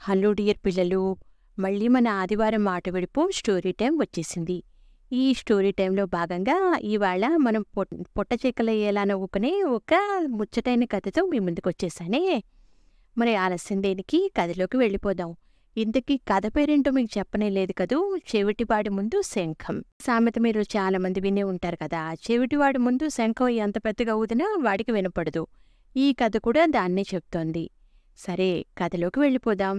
hello dear పిల్లలు మళ్ళీ మన ఆదివారం మాట విడుపు స్టోరీ టైం వచ్చేసింది ఈ స్టోరీ టైంలో భాగంగా ఇవాళ మనం పొట్ పొట్ట చెక్కల ఎలా నవ్వుకునే ఒక ముచ్చటైన కథతో మీ ముందుకు వచ్చేసానే మరి ఆలస్యం దేనికి కథలోకి వెళ్ళిపోదాం ఇంతకీ కథ పేరేంటో మీకు చెప్పనే లేదు కదూ చెవిటివాడి ముందు శంఖం సామెత మీరు చాలా మంది వినే ఉంటారు కదా చెవిటివాడి ముందు శంఖం ఎంత పెద్దగా ఊదినా వాడికి వినపడదు ఈ కథ కూడా దాన్నే చెప్తోంది సరే కథలోకి వెళ్ళిపోదాం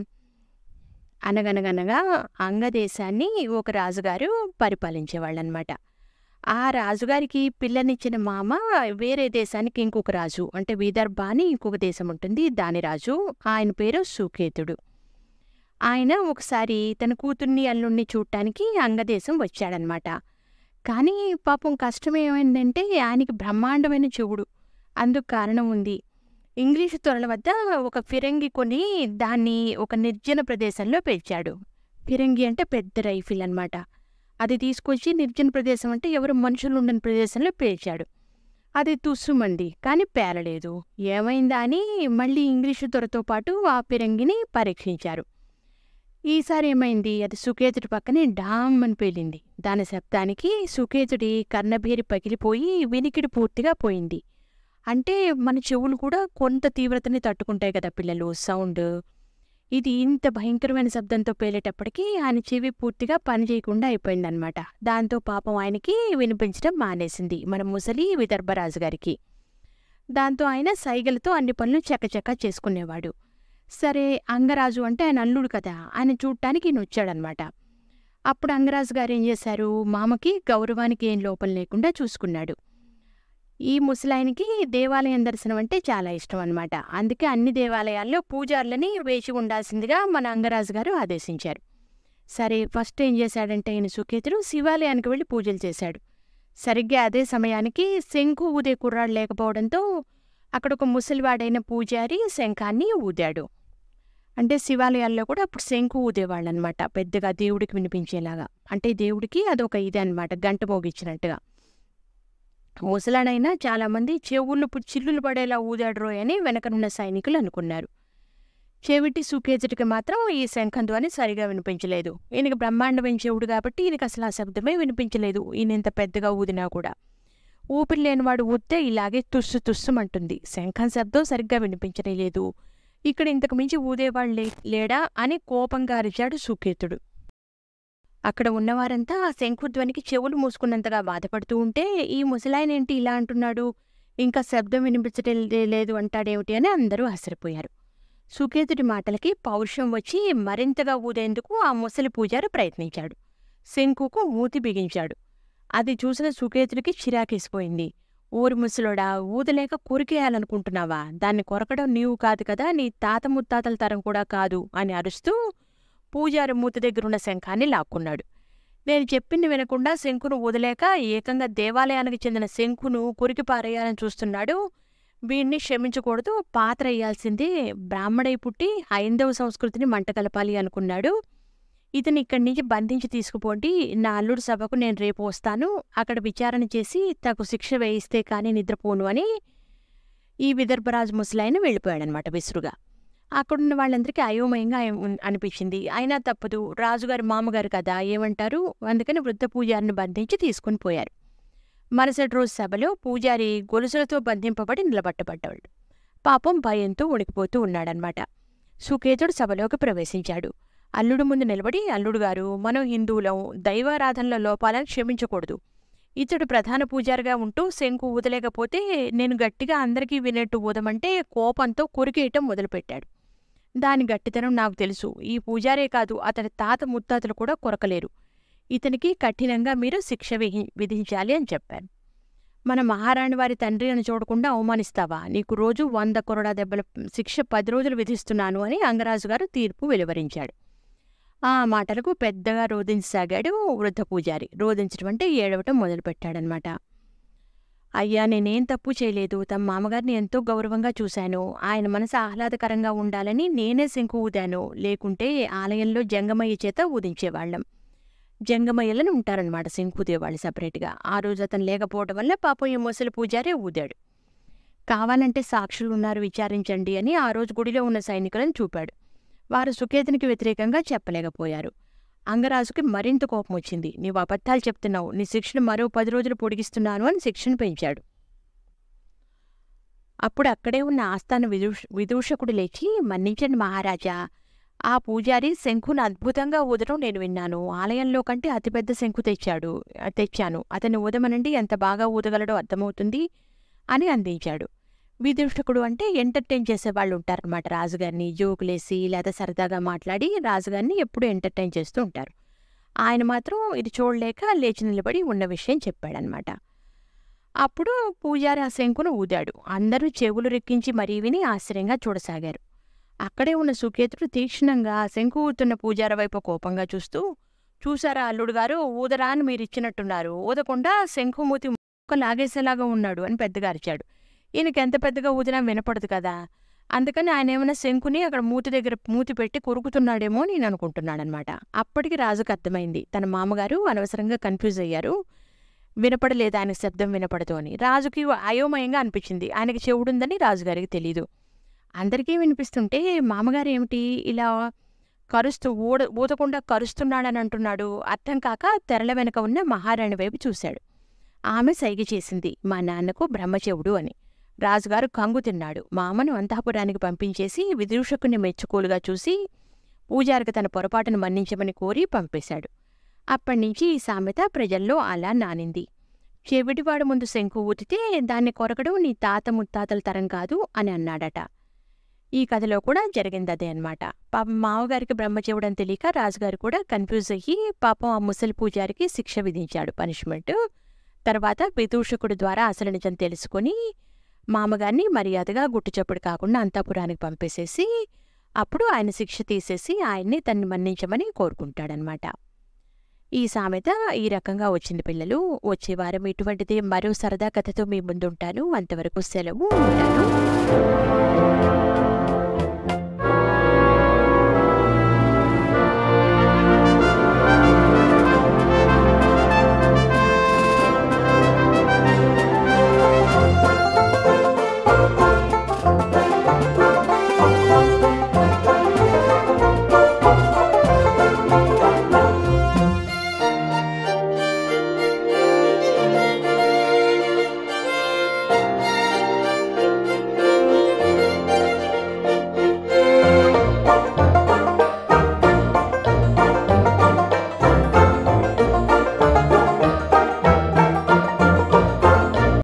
అనగనగనగా అంగదేశాన్ని ఒక రాజుగారు పరిపాలించేవాళ్ళనమాట ఆ రాజుగారికి పిల్లనిచ్చిన మామ వేరే దేశానికి ఇంకొక రాజు అంటే విదర్భ అని ఇంకొక దేశం ఉంటుంది దాని రాజు ఆయన పేరు సుకేతుడు ఆయన ఒకసారి తన కూతుర్ని అల్లుణ్ణి చూడటానికి అంగదేశం వచ్చాడనమాట కానీ పాపం కష్టం ఏమైందంటే ఆయనకి బ్రహ్మాండమైన చెవుడు అందుకు కారణం ఉంది ఇంగ్లీషు తొరల వద్ద ఒక ఫిరంగి కొని దాన్ని ఒక నిర్జన ప్రదేశంలో పేల్చాడు ఫిరంగి అంటే పెద్ద రైఫిల్ అన్నమాట అది తీసుకొచ్చి నిర్జన ప్రదేశం అంటే ఎవరు మనుషులు ఉండని ప్రదేశంలో పేల్చాడు అది తుస్సుమంది కానీ పేలలేదు ఏమైందా అని మళ్ళీ ఇంగ్లీషు తొరతో పాటు ఆ ఫిరంగిని పరీక్షించారు ఈసారి ఏమైంది అది సుకేతుడి పక్కనే డామ్ అని పేలింది దాని శబ్దానికి సుకేతుడి కర్ణభేరి పగిలిపోయి వినికిడి పూర్తిగా పోయింది అంటే మన చెవులు కూడా కొంత తీవ్రతని తట్టుకుంటాయి కదా పిల్లలు సౌండ్ ఇది ఇంత భయంకరమైన శబ్దంతో పేలేటప్పటికీ ఆయన చెవి పూర్తిగా పనిచేయకుండా అయిపోయిందనమాట దాంతో పాపం ఆయనకి వినిపించడం మానేసింది మన ముసలి విదర్భరాజు గారికి దాంతో ఆయన సైగలతో అన్ని పనులు చకచకా చేసుకునేవాడు సరే అంగరాజు అంటే ఆయన అల్లుడు కదా ఆయన చూడటానికి ఈయన వచ్చాడనమాట అప్పుడు అంగరాజు గారు ఏం చేశారు మామకి గౌరవానికి ఏం లోపం లేకుండా చూసుకున్నాడు ఈ ముసలాయనికి దేవాలయం దర్శనం అంటే చాలా ఇష్టం అనమాట అందుకే అన్ని దేవాలయాల్లో పూజారులని వేచి ఉండాల్సిందిగా మన అంగరాజు గారు ఆదేశించారు సరే ఫస్ట్ ఏం చేశాడంటే ఈయన సుకేతుడు శివాలయానికి వెళ్ళి పూజలు చేశాడు సరిగ్గా అదే సమయానికి శంకు ఊదే కుర్రాడు లేకపోవడంతో అక్కడ ఒక ముసలివాడైన పూజారి శంఖాన్ని ఊదాడు అంటే శివాలయాల్లో కూడా అప్పుడు శంకు ఊదేవాళ్ళు అనమాట పెద్దగా దేవుడికి వినిపించేలాగా అంటే దేవుడికి అదొక ఇదే అనమాట గంట మోగిచ్చినట్టుగా ముసలాడైనా చాలామంది చెవుళ్ళు చిల్లులు పడేలా ఊదాడు అని వెనకనున్న సైనికులు అనుకున్నారు చెవిటి సుకేతుడికి మాత్రం ఈ శంఖం ధ్వని సరిగా వినిపించలేదు ఈయనకి బ్రహ్మాండమైన చెవుడు కాబట్టి ఈయనకి అసలు ఆ శబ్దమే వినిపించలేదు ఈయన ఇంత పెద్దగా ఊదినా కూడా ఊపిరి లేనివాడు ఊస్తే ఇలాగే తుస్సు తుస్సుమంటుంది శంఖం శబ్దం సరిగ్గా వినిపించనే లేదు ఇక్కడ ఇంతకు మించి ఊదేవాళ్ళు లే లేడా అని కోపంగా అరిచాడు సుకేతుడు అక్కడ ఉన్నవారంతా ఆ శంఖుధ్వనికి చెవులు మూసుకున్నంతగా బాధపడుతూ ఉంటే ఈ ముసలాయన ఏంటి ఇలా అంటున్నాడు ఇంకా శబ్దం వినిపించడం లేదు అంటాడేమిటి అని అందరూ ఆశ్చర్యపోయారు సుకేతుడి మాటలకి పౌరుషం వచ్చి మరింతగా ఊదేందుకు ఆ ముసలి పూజారి ప్రయత్నించాడు శంకుకు మూతి బిగించాడు అది చూసిన సుకేతుడికి చిరాకేసిపోయింది ఊరు ముసలోడా ఊదలేక కొరికేయాలనుకుంటున్నావా దాన్ని కొరకడం నీవు కాదు కదా నీ తాత ముత్తాతల తరం కూడా కాదు అని అరుస్తూ పూజారి మూత దగ్గరున్న శంఖాన్ని లాక్కున్నాడు నేను చెప్పింది వినకుండా శంకును వదిలేక ఏకంగా దేవాలయానికి చెందిన శంకును కొరికి పారేయాలని చూస్తున్నాడు వీణ్ణి క్షమించకూడదు పాత్ర అయ్యాల్సిందే బ్రాహ్మడై పుట్టి హైందవ సంస్కృతిని మంట కలపాలి అనుకున్నాడు ఇతను ఇక్కడి నుంచి బంధించి తీసుకుపోండి నా అల్లుడు సభకు నేను రేపు వస్తాను అక్కడ విచారణ చేసి తగు శిక్ష వేయిస్తే కానీ నిద్రపోను అని ఈ విదర్భరాజు ముసలాయన వెళ్ళిపోయాడనమాట విసురుగా అక్కడున్న వాళ్ళందరికీ అయోమయంగా అనిపించింది అయినా తప్పదు రాజుగారి మామగారు కదా ఏమంటారు అందుకని వృద్ధ పూజారిని బంధించి తీసుకుని పోయారు మరుసటి రోజు సభలో పూజారి గొలుసులతో బంధింపబడి నిలబట్టబడ్డాడు పాపం భయంతో ఉణికిపోతూ ఉన్నాడనమాట సుకేతుడు సభలోకి ప్రవేశించాడు అల్లుడు ముందు నిలబడి అల్లుడు గారు మనం హిందువులం దైవారాధనలో లోపాలను క్షమించకూడదు ఇతడు ప్రధాన పూజారిగా ఉంటూ శంకు ఊదలేకపోతే నేను గట్టిగా అందరికీ వినేట్టు ఊదమంటే కోపంతో కొరికేయటం మొదలుపెట్టాడు దాని గట్టితనం నాకు తెలుసు ఈ పూజారే కాదు అతని తాత ముత్తాతలు కూడా కొరకలేరు ఇతనికి కఠినంగా మీరు శిక్ష విహి విధించాలి అని చెప్పాను మన మహారాణి వారి తండ్రి అని చూడకుండా అవమానిస్తావా నీకు రోజు వంద కొరడా దెబ్బల శిక్ష పది రోజులు విధిస్తున్నాను అని అంగరాజు గారు తీర్పు వెలువరించాడు ఆ మాటలకు పెద్దగా రోధించసాగాడు వృద్ధ పూజారి రోధించడం అంటే ఏడవటం మొదలుపెట్టాడనమాట అయ్యా నేనేం తప్పు చేయలేదు తమ మామగారిని ఎంతో గౌరవంగా చూశాను ఆయన మనసు ఆహ్లాదకరంగా ఉండాలని నేనే శంకు ఊదాను లేకుంటే ఆలయంలో జంగమయ్య చేత ఊదించేవాళ్ళం జంగమయ్యలను ఉంటారనమాట శంకుదేవాళ్ళు సపరేట్గా ఆ రోజు అతను లేకపోవడం వల్ల పాపం ఈ ముసలి పూజారే ఊదాడు కావాలంటే సాక్షులు ఉన్నారు విచారించండి అని ఆ రోజు గుడిలో ఉన్న సైనికులను చూపాడు వారు సుకేతునికి వ్యతిరేకంగా చెప్పలేకపోయారు అంగరాజుకి మరింత కోపం వచ్చింది నీవు అబద్ధాలు చెప్తున్నావు నీ శిక్షను మరో పది రోజులు పొడిగిస్తున్నాను అని శిక్షను పెంచాడు అప్పుడు అక్కడే ఉన్న ఆస్థాన విదూష విదూషకుడు లేచి మన్నించండి మహారాజా ఆ పూజారి శంఖును అద్భుతంగా ఊదడం నేను విన్నాను ఆలయంలో కంటే అతిపెద్ద శంఖు తెచ్చాడు తెచ్చాను అతన్ని ఊదమనండి ఎంత బాగా ఊదగలడో అర్థమవుతుంది అని అందించాడు విదూషకుడు అంటే ఎంటర్టైన్ చేసేవాళ్ళు ఉంటారనమాట రాజుగారిని జోకులేసి లేదా సరదాగా మాట్లాడి రాజుగారిని ఎప్పుడూ ఎంటర్టైన్ చేస్తూ ఉంటారు ఆయన మాత్రం ఇది చూడలేక లేచి నిలబడి ఉన్న విషయం చెప్పాడనమాట అప్పుడు పూజారి ఆ శంకును ఊదాడు అందరూ చెవులు రెక్కించి మరీ విని ఆశ్చర్యంగా చూడసాగారు అక్కడే ఉన్న సుకేతుడు తీక్షణంగా ఆ శంకు ఊతున్న పూజారి వైపు కోపంగా చూస్తూ చూసారా అల్లుడు గారు ఊదరా అని మీరు ఇచ్చినట్టున్నారు ఊదకుండా శంకు మూతి ముక్క లాగేసేలాగా ఉన్నాడు అని పెద్దగా అరిచాడు ఈయనకి ఎంత పెద్దగా ఊదినా వినపడదు కదా అందుకని ఆయన ఏమైనా శంకుని అక్కడ మూతి దగ్గర మూతి పెట్టి కొరుకుతున్నాడేమో నేను అనుకుంటున్నాడనమాట అప్పటికి రాజుకు అర్థమైంది తన మామగారు అనవసరంగా కన్ఫ్యూజ్ అయ్యారు వినపడలేదు ఆయన శబ్దం వినపడదు అని రాజుకి అయోమయంగా అనిపించింది ఆయనకి చెవుడుందని రాజుగారికి తెలీదు అందరికీ వినిపిస్తుంటే మామగారు ఏమిటి ఇలా కరుస్తూ ఊడ ఊదకుండా కరుస్తున్నాడని అంటున్నాడు అర్థం కాక తెరల వెనక ఉన్న మహారాణి వైపు చూశాడు ఆమె సైగ చేసింది మా నాన్నకు బ్రహ్మచెవుడు అని రాజుగారు కంగు తిన్నాడు మామను అంతఃపురానికి పంపించేసి విదూషకుని మెచ్చుకోలుగా చూసి పూజారికి తన పొరపాటును మన్నించమని కోరి పంపేశాడు అప్పటినుంచి ఈ సామెత ప్రజల్లో అలా నానింది చెవిటివాడు ముందు శంకు ఊతితే దాన్ని కొరకడం నీ తాత ముత్తాతల తరం కాదు అని అన్నాడట ఈ కథలో కూడా జరిగింది అదే అనమాట పాపం మావగారికి బ్రహ్మచెవుడని తెలియక రాజుగారు కూడా కన్ఫ్యూజ్ అయ్యి పాపం ఆ ముసలి పూజారికి శిక్ష విధించాడు పనిష్మెంట్ తర్వాత విదూషకుడు ద్వారా అసలు నిజం తెలుసుకొని మామగారిని మర్యాదగా గుట్టుచప్పుడు కాకుండా అంతాపురానికి పంపేసేసి అప్పుడు ఆయన శిక్ష తీసేసి ఆయన్ని తన్ని మన్నించమని కోరుకుంటాడనమాట ఈ సామెత ఈ రకంగా వచ్చింది పిల్లలు వచ్చే వారం ఇటువంటిది మరో సరదా కథతో మీ ముందుంటాను అంతవరకు సెలవు ఉంటాను